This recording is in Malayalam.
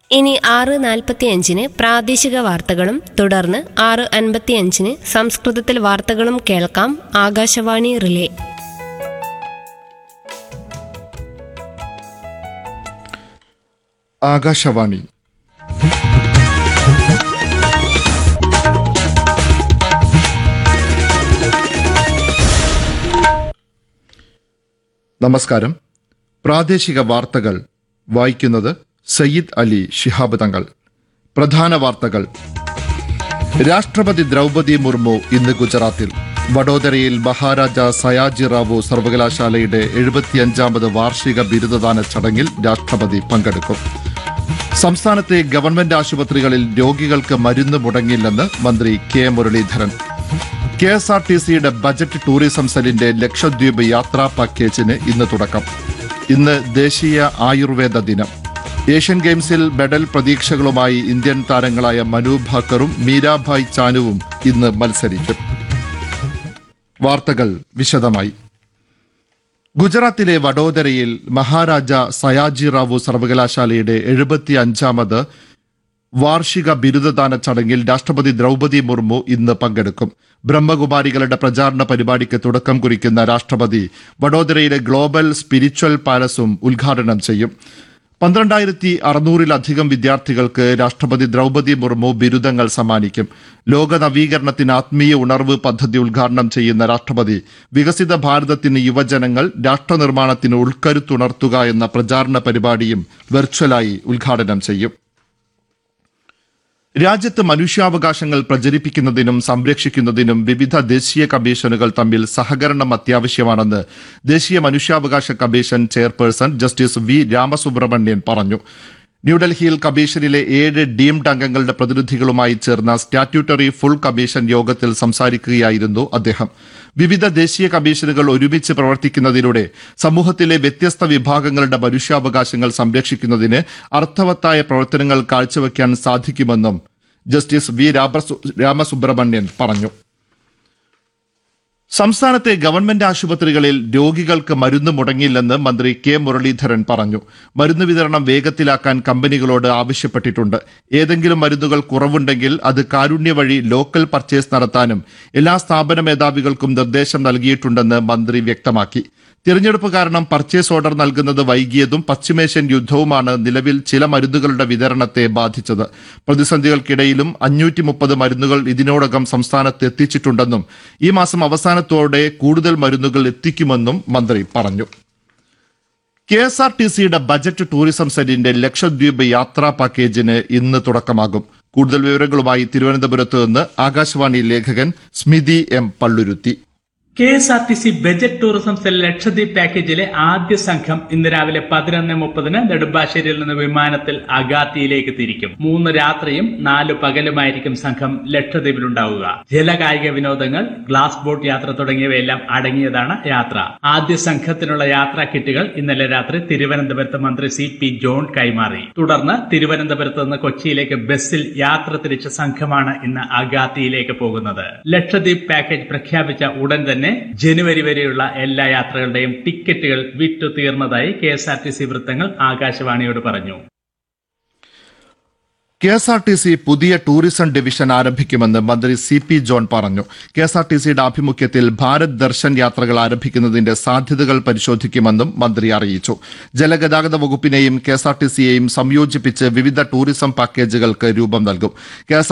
ഇനി ആറ് നാൽപ്പത്തിയഞ്ചിന് പ്രാദേശിക വാർത്തകളും തുടർന്ന് ആറ് അൻപത്തിയഞ്ചിന് സംസ്കൃതത്തിൽ വാർത്തകളും കേൾക്കാം ആകാശവാണി റിലേ ആകാശവാണി നമസ്കാരം പ്രാദേശിക വാർത്തകൾ വായിക്കുന്നത് സയ്യിദ് അലി ശിഹാബ് തങ്ങൾ പ്രധാന വാർത്തകൾ രാഷ്ട്രപതി ദ്രൗപതി മുർമു ഇന്ന് ഗുജറാത്തിൽ വഡോദരയിൽ മഹാരാജ സയാജി റാവു സർവകലാശാലയുടെ എഴുപത്തിയഞ്ചാമത് വാർഷിക ബിരുദദാന ചടങ്ങിൽ രാഷ്ട്രപതി പങ്കെടുക്കും സംസ്ഥാനത്തെ ഗവൺമെന്റ് ആശുപത്രികളിൽ രോഗികൾക്ക് മരുന്ന് മുടങ്ങില്ലെന്ന് മന്ത്രി K Muraleedharan K S R T സിയുടെ ബജറ്റ് ടൂറിസം സെല്ലിന്റെ ലക്ഷദ്വീപ് യാത്രാ പാക്കേജിന് ഇന്ന് തുടക്കം ഇന്ന് ദേശീയ ആയുർവേദ ദിനം ഏഷ്യൻ ഗെയിംസിൽ മെഡൽ പ്രതീക്ഷകളുമായി ഇന്ത്യൻ താരങ്ങളായ മനു ഭാക്കറും മീരാഭായ് ചാനുവും ഇന്ന് മത്സരിക്കും വാർത്തകൾ വിശദമായി ഗുജറാത്തിലെ വഡോദരയിൽ മഹാരാജ സയാജി റാവു സർവകലാശാലയുടെ എഴുപത്തി അഞ്ചാമത് വാർഷിക ബിരുദദാന ചടങ്ങിൽ രാഷ്ട്രപതി ദ്രൗപതി മുർമു ഇന്ന് പങ്കെടുക്കും ബ്രഹ്മകുമാരികളുടെ പ്രചാരണ പരിപാടിക്ക് തുടക്കം കുറിക്കുന്ന രാഷ്ട്രപതി വഡോദരയിലെ ഗ്ലോബൽ സ്പിരിച്വൽ പാലസും ഉദ്ഘാടനം ചെയ്യും പന്ത്രണ്ടായിരത്തി അറുന്നൂറിലധികം വിദ്യാർത്ഥികൾക്ക് രാഷ്ട്രപതി ദ്രൗപതി മുർമു ബിരുദങ്ങൾ സമ്മാനിക്കും ലോക നവീകരണത്തിന് ആത്മീയ ഉണർവ് പദ്ധതി ഉദ്ഘാടനം ചെയ്യുന്ന രാഷ്ട്രപതി വികസിത ഭാരതത്തിന് യുവജനങ്ങൾ രാഷ്ട്രനിർമ്മാണത്തിന് ഉൾക്കരുത്തുണർത്തുക എന്ന പ്രചാരണ പരിപാടിയും വെർച്വലായി ഉദ്ഘാടനം ചെയ്യും രാജ്യത്ത് മനുഷ്യാവകാശങ്ങൾ പ്രചരിപ്പിക്കുന്നതിനും സംരക്ഷിക്കുന്നതിനും വിവിധ ദേശീയ കമ്മീഷനുകൾ തമ്മിൽ സഹകരണം അത്യാവശ്യമാണെന്ന് ദേശീയ മനുഷ്യാവകാശ commission chairperson justice V Ramasubramanian പറഞ്ഞു ന്യൂഡൽഹിയിൽ കമ്മീഷനിലെ ഏഴ് ഡീംഡ് അംഗങ്ങളുടെ പ്രതിനിധികളുമായി ചേർന്ന സ്റ്റാറ്റ്യൂട്ടറി ഫുൾ കമ്മീഷൻ യോഗത്തിൽ സംസാരിക്കുകയായിരുന്നു അദ്ദേഹം വിവിധ ദേശീയ കമ്മീഷനുകൾ ഒരുമിച്ച് പ്രവർത്തിക്കുന്നതിലൂടെ സമൂഹത്തിലെ വ്യത്യസ്ത വിഭാഗങ്ങളുടെ മനുഷ്യാവകാശങ്ങൾ സംരക്ഷിക്കുന്നതിന് അർത്ഥവത്തായ പ്രവർത്തനങ്ങൾ കാഴ്ചവെക്കാൻ സാധിക്കുമെന്നും ജസ്റ്റിസ് വി രാമസു- രാമസുബ്രഹ്മണ്യൻ പറഞ്ഞു സംസ്ഥാനത്തെ ഗവൺമെന്റ് ആശുപത്രികളിൽ രോഗികൾക്ക് മരുന്ന് മുടങ്ങില്ലെന്ന് മന്ത്രി കെ മുരളീധരൻ പറഞ്ഞു മരുന്ന് വിതരണം വേഗത്തിലാക്കാൻ കമ്പനികളോട് ആവശ്യപ്പെട്ടിട്ടുണ്ട് ഏതെങ്കിലും മരുന്നുകൾ കുറവുണ്ടെങ്കിൽ അത് കാരുണ്യ വഴി ലോക്കൽ പർച്ചേസ് നടത്താനും എല്ലാ സ്ഥാപന മേധാവികൾക്കും നിർദ്ദേശം നൽകിയിട്ടുണ്ടെന്ന് മന്ത്രി വ്യക്തമാക്കി തിരഞ്ഞെടുപ്പ് കാരണം പർച്ചേസ് ഓർഡർ നൽകുന്നത് വൈകിയതും പശ്ചിമേഷ്യൻ യുദ്ധവുമാണ് നിലവിൽ ചില മരുന്നുകളുടെ വിതരണത്തെ ബാധിച്ചത് പ്രതിസന്ധികൾക്കിടയിലും അഞ്ഞൂറ്റി മുപ്പത് മരുന്നുകൾ ഇതിനോടകം സംസ്ഥാനത്ത് എത്തിച്ചിട്ടുണ്ടെന്നും ഈ മാസം അവസാനത്തോടെ കൂടുതൽ മരുന്നുകൾ എത്തിക്കുമെന്നും മന്ത്രി പറഞ്ഞു കെ എസ് ആർ ടി സിയുടെ ബജറ്റ് ടൂറിസം സെല്ലിന്റെ ലക്ഷദ്വീപ് യാത്രാ പാക്കേജിന് ഇന്ന് തുടക്കമാകും കൂടുതൽ വിവരങ്ങളുമായി തിരുവനന്തപുരത്ത് നിന്ന് ആകാശവാണി ലേഖകൻ Smithi M Palluruthy K S R T C budget tourism cell Lakshadweep പാക്കേജിലെ ആദ്യ സംഘം ഇന്ന് രാവിലെ പതിനൊന്ന് മുപ്പതിന് നെടുമ്പാശ്ശേരിയിൽ നിന്ന് വിമാനത്തിൽ അഗാത്തിയിലേക്ക് തിരിക്കും മൂന്ന് രാത്രിയും നാല് പകലുമായിരിക്കും സംഘം ലക്ഷദ്വീപിലുണ്ടാവുക ജലകായിക വിനോദങ്ങൾ ഗ്ലാസ് ബോട്ട് യാത്ര തുടങ്ങിയവയെല്ലാം അടങ്ങിയതാണ് യാത്ര ആദ്യ സംഘത്തിനുള്ള യാത്രാ കിറ്റുകൾ ഇന്നലെ രാത്രി തിരുവനന്തപുരത്ത് മന്ത്രി സി പി ജോൺ കൈമാറി തുടർന്ന് തിരുവനന്തപുരത്ത് നിന്ന് കൊച്ചിയിലേക്ക് ബസ്സിൽ യാത്ര തിരിച്ച സംഘമാണ് ഇന്ന് അഗാത്തിയിലേക്ക് പോകുന്നത് ലക്ഷദ്വീപ് പാക്കേജ് പ്രഖ്യാപിച്ച ഉടൻ തന്നെ ജനുവരി വരെയുള്ള എല്ലാ യാത്രകളുടെയും ടിക്കറ്റുകൾ വിറ്റു തീർന്നതായി K S R T C വൃത്തങ്ങൾ ആകാശവാണിയോട് പറഞ്ഞു K S R T C പുതിയ ടൂറിസം ഡിവിഷൻ ആരംഭിക്കുമെന്ന് മന്ത്രി സി പി ജോൺ പറഞ്ഞു കെ എസ് ആർ ടി സിയുടെ ആഭിമുഖ്യത്തിൽ ഭാരത് ദർശൻ യാത്രകൾ ആരംഭിക്കുന്നതിന്റെ സാധ്യതകൾ പരിശോധിക്കുമെന്നും മന്ത്രി അറിയിച്ചു ജലഗതാഗത വകുപ്പിനെയും കെ എസ് ആർ ടി സിയെയും സംയോജിപ്പിച്ച് വിവിധ ടൂറിസം പാക്കേജുകൾക്ക് രൂപം നൽകും കെ എസ്